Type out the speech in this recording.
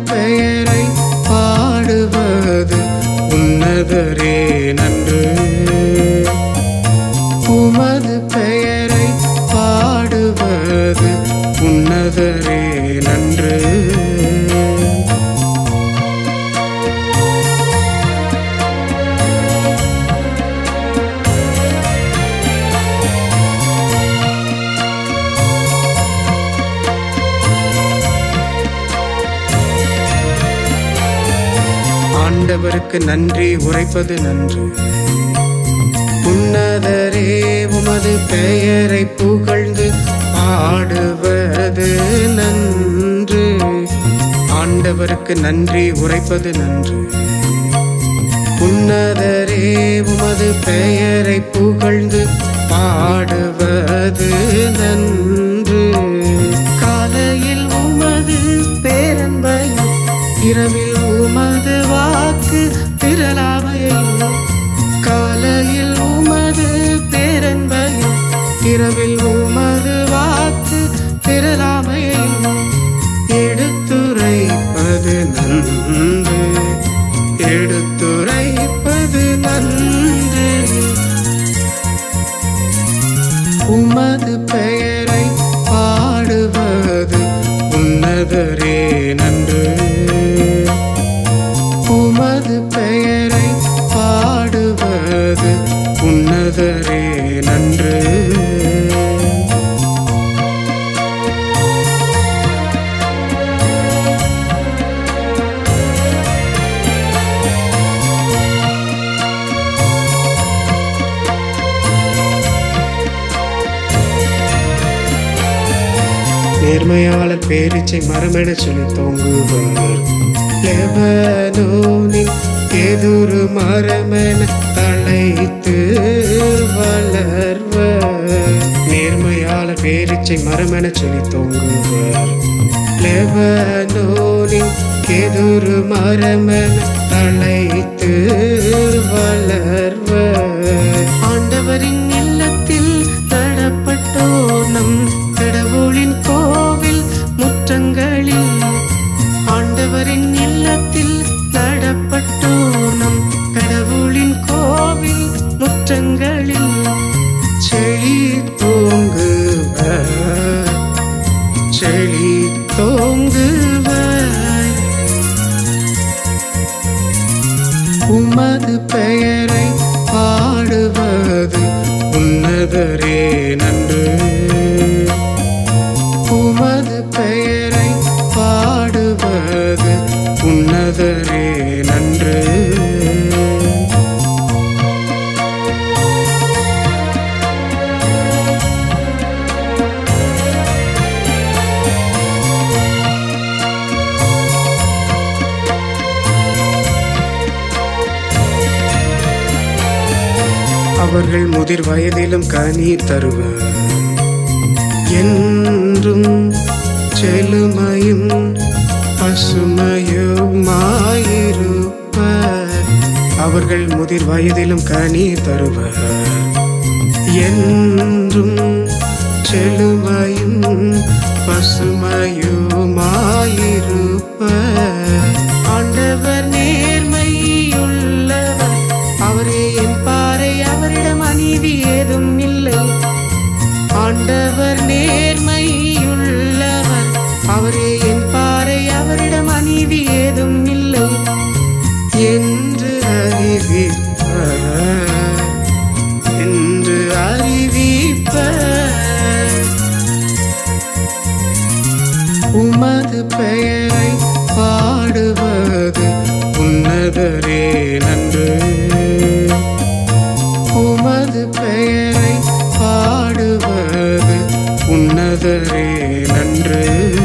பெயரை பாடுவது உன்னதரே நன்று உமது பெயரை பாடுவது உன்னதரே நன்று ஆண்டவருக்கு நன்றி உரைப்பது நன்று உன்னதரே உமது பெயரை புகழ்ந்து பாடுவது நன்று ஆண்டவருக்கு நன்றி உரைப்பது நன்று உன்னதரே உமது பெயரை புகழ்ந்து பாடுவது நன்று காலையில் உமது பேரன்பையும் இரவில் உமது வாக்கு திரளாமையும் காலையில் உமது பேரன்பையும் இரவில் உமது வாக்கு திரளாமையும் எடுத்துரைப்பது நன்று எடுத்துரைப்பது நன்று உமது பெயரை பாடுவது உன்னதரே நன்று உமது பெயரை பாடுவது உன்னதரே நன்று நேர்மையாளர் பேரிச்சை மரமென சொல்லி தோங்குவார் லெபனோனின் எதிரு மரமென தழைத்து வளர்வர் நேர்மையாளர் பேரிச்சை மரமென சொல்லி தோங்குவார் லெபனோனின் எதிரு மரமென தழைத்து வளர்வர் ஆண்டவரின் இல்லத்தில் தடப்பட்டோர் நம் கடவுளின் கோவில் முற்றங்களில் ஆண்டவரின் இல்லத்தில் நடப்பட்டோர் நம் கடவுளின் கோவில் முற்றங்களில் செழி தோங்குவர் செழி தோங்குவர் உமது பெயரை பாடுவது உன்னதரே நன்று உமது பெயரை பாடுவது உன்னதரே நன்று அவர்கள் முதிர் வயதிலும் கனி தருவர் என்றும் செழுமையும் பசுமையுமாயிருப்பர் அவர்கள் முதிர் வயதிலும் கனி தருவர் என்றும் செழுமையும் பசுமையுமாயிருப்பர் ஆண்டவர் நேர்மையுள்ளவர் அவரே என் பாறை அவரிடம் அநீதி ஏதும் இல்லை ஆண்டவர் நேர்மையுள்ளவர் அவரே என் பாறை அவரிடம் அநீதி ஏதும் இல்லை என்று அறிவிப்பர் என்று அறிவிப்பர் உமது பெயரை பாடுவது உன்னதரே நன்று உமது பெயரை பாடுவது உன்னதரே நன்று